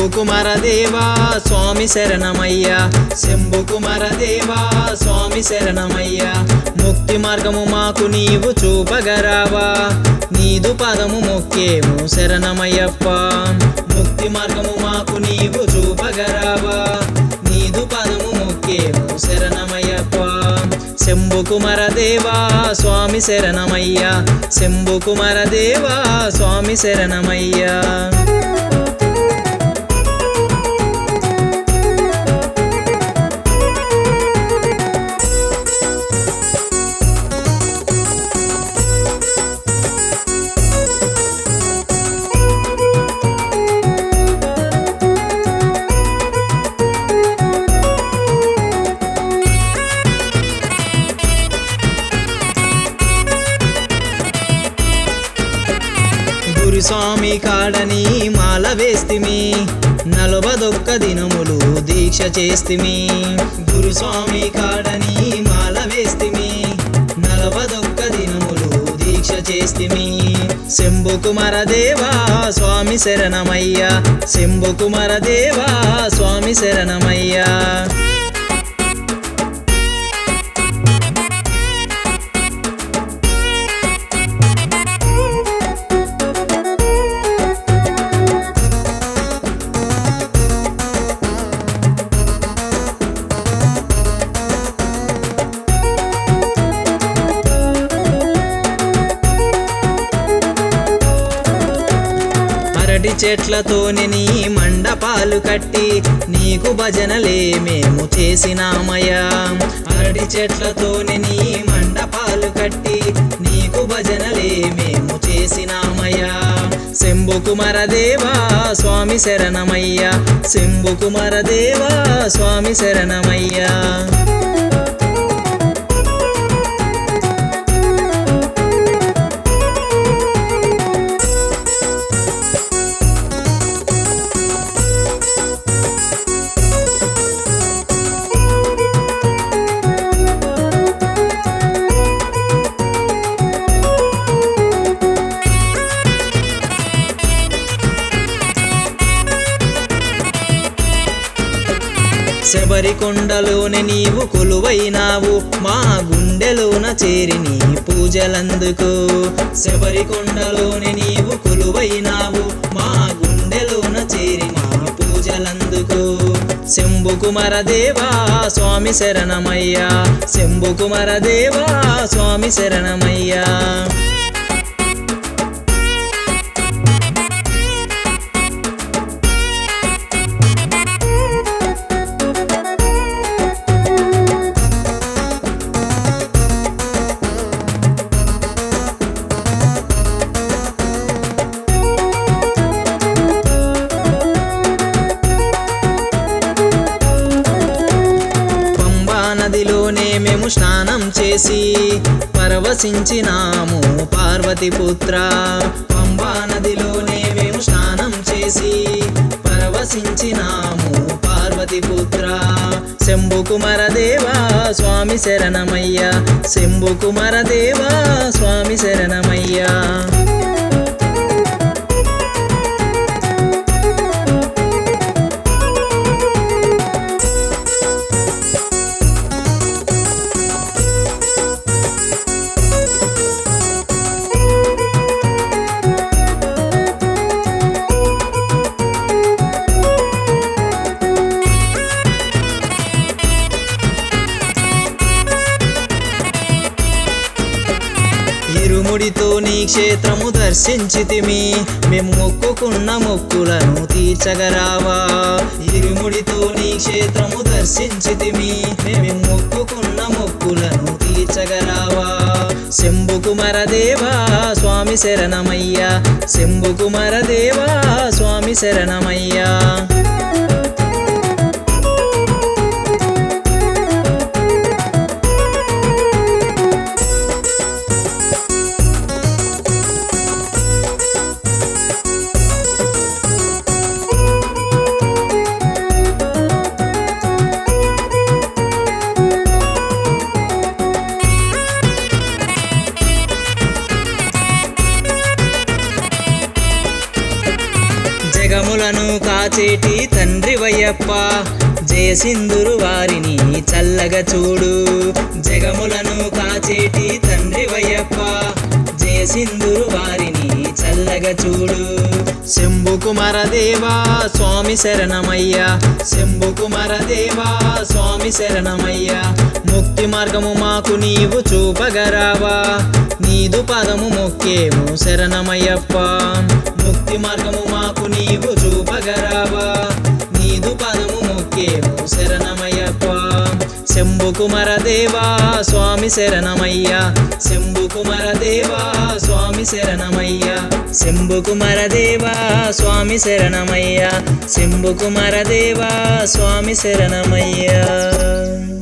శంభు కుమార దేవా స్వామి శరణమయ్యా శంభు కుమార దేవా స్వామి శరణమయ్యా ముక్తి మార్గము మాకు నీవు చూపగరావా నీదు పదము మొక్కేము శరణమయ్యప్ప ముక్తి మార్గము మాకు నీవు చూపగరావా నీదు పదము మొక్కేము శరణమయ్యప్ప శంభు కుమార దేవా స్వామి శరణమయ్యా శంభు కుమార దేవా స్వామి శరణమయ్యా గురుస్వామి కాడని మాల వేస్తిమి నలభదొక్క దినములు దీక్ష చేస్తిమి గురుస్వామి కాడని మాల వేస్తిమి నలభదొక్క దినములు దీక్ష చేస్తిమి శంభు కుమార దేవా స్వామి శరణమయ్యా శంభు కుమార దేవా స్వామి శరణమయ్యా అరటి చెట్లతోని నీ మండపాలు కట్టి నీకు భజనలే మేము చేసినామయ్యా అరటి చెట్లతోని నీ మండపాలు కట్టి నీకు భజనలే మేము చేసినామయ్యా శంభు కుమార దేవా స్వామి శరణమయ్యా శంభు కుమార దేవా స్వామి శరణమయ్యా శబరి కొండలోని నీవు కొలువైనావు మా గుండెలోన చేరి నీ పూజలందుకు శబరి కొండలోని నీవు కొలువైనావు మా గుండెలోన చేరి మా పూజలందుకు శంభు కుమార దేవా స్వామి శరణమయ్యా శంభు కుమార దేవా స్వామి శరణమయ్యా పంబా నదిలోనే మేము స్నానం చేసి పరవశించినాము పార్వతీపుత్ర పంబా నదిలోనే మేము స్నానం చేసి పరవశించినాము పార్వతీపుత్ర శంభు కుమార దేవా స్వామి శరణమయ్యా శంభు కుమార దేవా స్వామి శరణమయ్యా ఇరుముడితో నీ క్షేత్రము దర్శించితిమి మేము మొక్కుకున్న మొక్కులను తీర్చగరావా ఇరుముడితో నీ క్షేత్రము దర్శించితిమి మేము మొక్కుకున్న మొక్కులను తీర్చగరావా శంభు కుమార దేవా స్వామి శరణమయ్యా శంభు కుమార దేవా స్వామి శరణమయ్యా జగములను కాచేటి తండ్రి వయ్యప్ప జయసింధురు వారిని చల్లగా చూడు జగములను కాచేటి తండ్రి వయ్యప్ప జయసింధురు వారిని చల్లగా చూడు శంభు కుమార దేవా స్వామి శరణమయ్యా శంభు కుమార దేవా స్వామి శరణమయ్యా ముక్తి మార్గము మాకు నీవు చూపగరావా నీదు పదము మొక్కేము శరణమయ్యప్ప ముక్తి మార్గము మాకు నీవు చూపగరావా నీదు పదము మొక్కేము శరణమయ్యప్ప శంభు కుమార దేవా స్వామి శరణమయ్యా శంభు కుమార దేవా స్వామి శరణమయ్యా శంభు కుమార దేవా స్వామి శరణమయ్యా శంభు కుమార దేవా స్వామి శరణమయ్యా